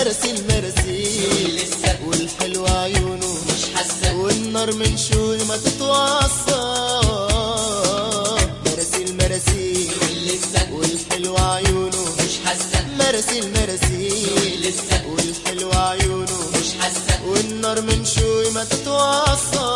مراسيل مراسيل لسه والحلو عيونه مش حاسة والنار من شوي ما تتوصى مراسيل مراسيل لسه والحلو عيونه مش حاسة مراسيل مراسيل لسه والحلو عيونه مش حاسة والنار من شوي ما تتوصى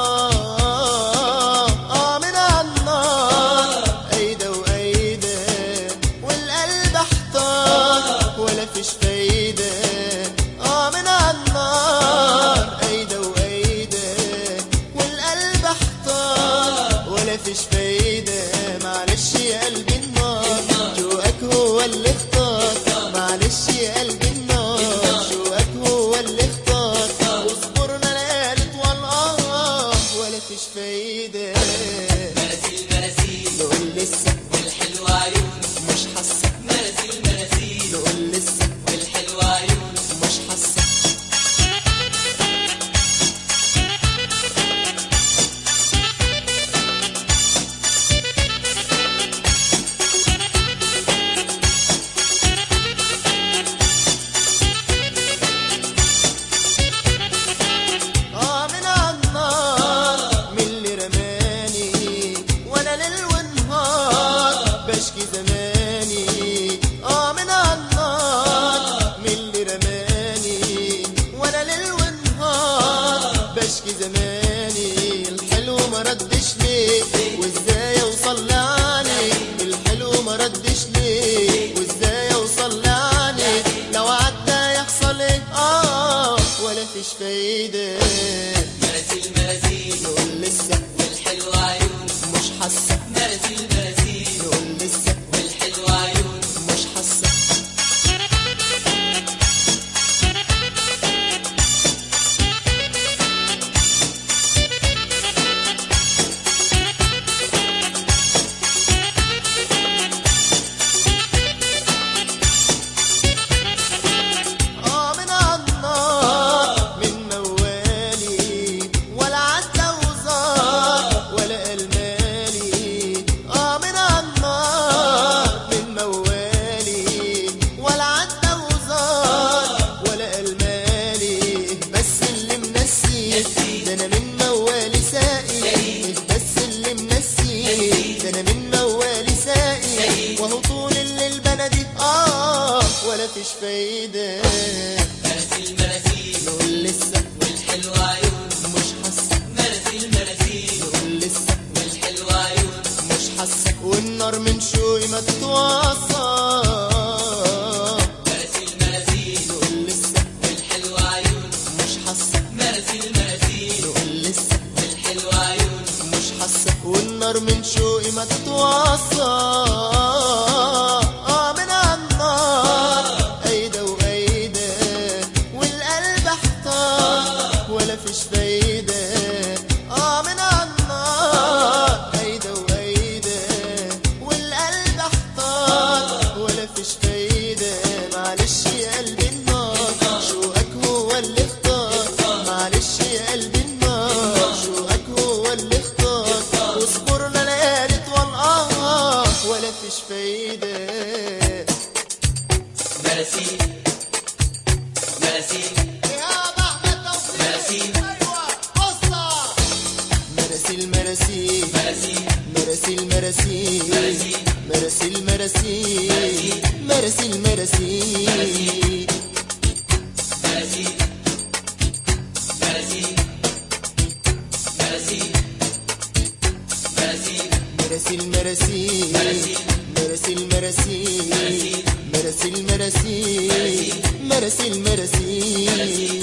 اه من عالنار ايده وايده والقلب احتار ولا فيش فايده اه من عالنار ايده وايده والقلب احتار ولا فيش فايده معلش يا قلبي النار جواك هو اللي اختار معلش يا قلبي النار جواك هو اللي اختار واصبرنا ليالي طوال اه ولا فيش فايده مراسيل مراسيل نقول لسه والحلو عيون مش حاسه مراسيل مراسيل نقول لسه والحلو عيون مش حاسه اه من عالنار من اللي رماني وانا ليل ونهار بشكي زماني اه من عالنار من اللي رماني وانا ليل ونهار بشكي زماني الحلو ما ردش ليه وازاي اوصل لعني الحلو ما ردش ليه وازاي اوصل لعني لو عدى يحصل ايه اه ولا فيش فايده مراسيل مراسيل نقول لسه والحلو عيون مش حاسه مراسيل مراسيل نقول لسه والحلو عيون مش حاسه اه من عالنار من موالي ولا عدى وزار ولا المالي اه من عالنار من موالي ولا عدى وزار ولا المالي بس اللي منسي ده انا من موالي ساقي بس اللي منسي ده انا من موالي ساقي وهو طول الليل بلدي اه ولا فيش فايده مراسيل مراسيل نقول لسه والحلو عيون مش حاسه مراسيل مراسيل نقول لسه والحلو عيون مش حاسه والنار من شوي ما تتوصى مراسيل مراسيل نقول لسه والحلو عيون مش حاسه مراسيل مراسيل نقول لسه والحلو عيون مش حاسه والنار من شوقي ما تتوصى اه من عالنار ايده وايده والقلب احتار ولا فيش فايده اه من عالنار ايده وايده والقلب احتار ولا فيش فايده معلش يا قلبي النار شوقك هو اللي اختار معلش يا قلبي النار شوقك هو اللي اختار واصبرنا ليالي طوال اه ولا فيش فايده مراسيل مراسيل يا احمد توفيق مراسيل. ايوه قصه مراسيل مراسيل مراسيل مراسيل مراسيل مراسيل. مراسيل مراسيل مراسيل مراسيل مراسيل مراسيل مراسيل مراسيل مراسيل مراسيل مراسيل مراسيل مراسيل مراسيل مراسيل مراسيل